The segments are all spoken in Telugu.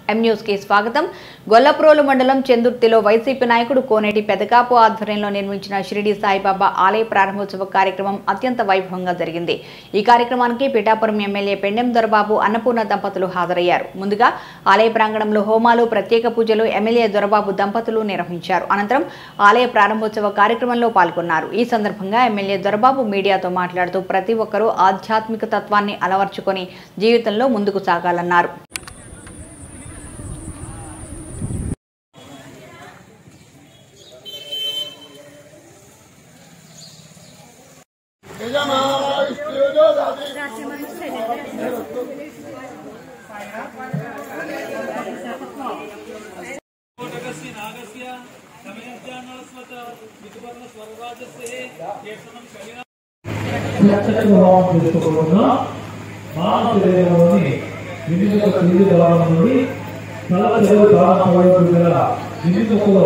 ఎం న్యూస్ కి స్వాగతం గొల్లప్రోలు మండలం చెందుర్తిలో వైసీపీ నాయకుడు కోనేటి పెదకాపు ఆధ్వర్యంలో నిర్మించిన షిరిడి సాయిబాబా ఆలయ ప్రారంభోత్సవ కార్యక్రమం అత్యంత వైభవంగా జరిగింది ఈ కార్యక్రమానికి పిఠాపురం ఎమ్మెల్యే పెండెం దొరబాబు అన్నపూర్ణ దంపతులు హాజరయ్యారు ముందుగా ఆలయ ప్రాంగణంలో హోమాలు ప్రత్యేక పూజలు ఎమ్మెల్యే దొరబాబు దంపతులు నిర్వహించారు అనంతరం ఆలయ ప్రారంభోత్సవ కార్యక్రమంలో పాల్గొన్నారు ఈ సందర్భంగా ఎమ్మెల్యే దొరబాబు మీడియాతో మాట్లాడుతూ ప్రతి ఒక్కరూ ఆధ్యాత్మిక తత్వాన్ని అలవర్చుకొని జీవితంలో ముందుకు సాగాలన్నారు కోటకస్య నాగస్య సమయజ్ఞానస్వత వితుపర్ణ స్వర్గరాజస్య కేశనం శరీరం చక్కటి భావం చేసుకోకుండా మానవ శరీరంలోని వివిధ క్రింది దళాల నుండి నల్ల చెరువు ప్రారంభమైన గల వివిధలో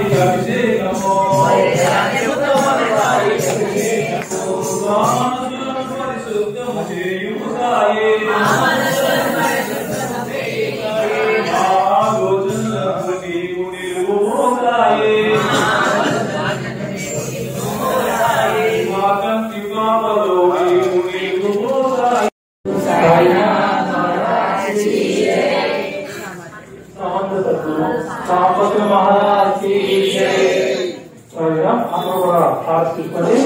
సాంపత్య మహారాజ్ అందరూ కూడా ఆలోచించుకొని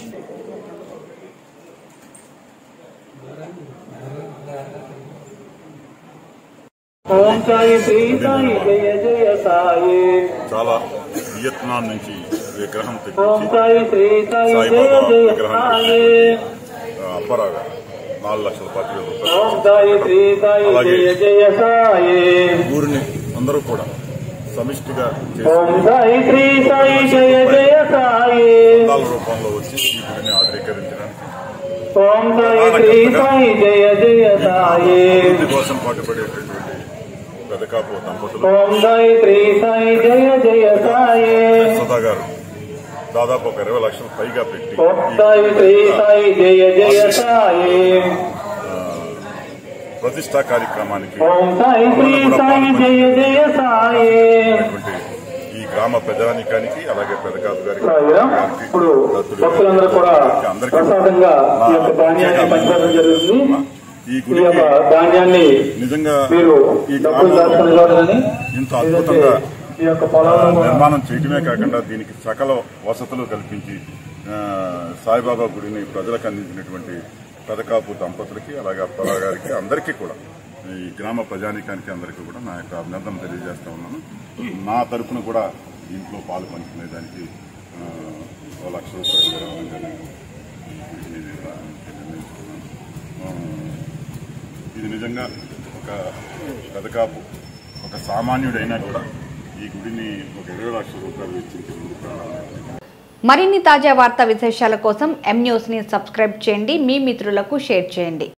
ఓం సాయి శ్రీ సాయి జయ జయ సాయి చాలా వియత్నాం నుంచి విగ్రహం ఓం తెప్పించి సాయి శ్రీ సాయి జయ సాయిబాబా జయ విగ్రహం సాయి తెప్పించినటువంటి అప్పరాగా నాలుగు లక్షల పాతిక వేల ఓం రూపాయలు సాయి శ్రీ సాయి అలాగే జయ జయ సాయి ఊరిని అందరూ కూడా సమిష్టిగా ఓం చేసి సాయి శ్రీ సాయి జయ జయ సాయి చందాల రూపంలో వచ్చి ఈ గుడిని ఆధునీకరించడానికి ఓం సాయి శ్రీ సాయి జయ జయ సాయి అభివృద్ధి కోసం పాటుపడేటటువంటి పెదకాపు దంపతులు ఓం సాయి శ్రీ సాయి జయ జయ సాయి సుధా గారు దాదాపు ఒక ఇరవై లక్షల పైగా పెట్టి ఓం సాయి శ్రీ సాయి జయ జయ సాయి ప్రతిష్టా కార్యక్రమానికి ఓం సాయి శ్రీ సాయి జయ జయ సాయి ఉన్నటువంటి ఈ గ్రామ ప్రజానికానికి అలాగే పెదకాపు గారికి సాయిరామ్. ఇప్పుడు భక్తులందరూ కూడా ప్రసాదంగా ఈ యొక్క ధాన్యాన్ని పంచడం జరుగుతుంది ఈ ఈ యొక్క గుడికి ధాన్యాన్ని నిజంగా మీరు ఈ డబ్బులు గ్రామంలో దాచుకుని చూడాలని ఇంత అద్భుతంగా ఈ యొక్క పొలాలను కూడా నిర్మాణం చేయడమే కాకుండా దీనికి సకల వసతులు కల్పించి ఆ, సాయిబాబా గుడిని ప్రజలకు అందించినటువంటి పెదకాపు దంపతులకి అలాగే అప్పలా గారికి అందరికీ కూడా ఈ గ్రామ ప్రజానికానికి అందరికీ కూడా నా యొక్క అభినందన తెలియజేస్తా ఉన్నాను నా తరపున కూడా దీంట్లో పాలు పంచుకునే దానికి ఆ, ఓ లక్ష రూపాయలు రావాలని నేను ఈ గుడిని ప్రారంభించి నిర్ణయించుకున్నాను ఆ, ఇది నిజంగా ఒక పెదకాపు ఒక సామాన్యుడైనా కూడా ఈ గుడిని ఒక ఇరవై లక్షల రూపాయలు వెచ్చించి ముందుకు వెళ్ళాలని మరిన్ని తాజా వార్తా విశేషాల కోసం ఎం న్యూస్ ని సబ్స్క్రైబ్ చేయండి మీ మిత్రులకు షేర్ చేయండి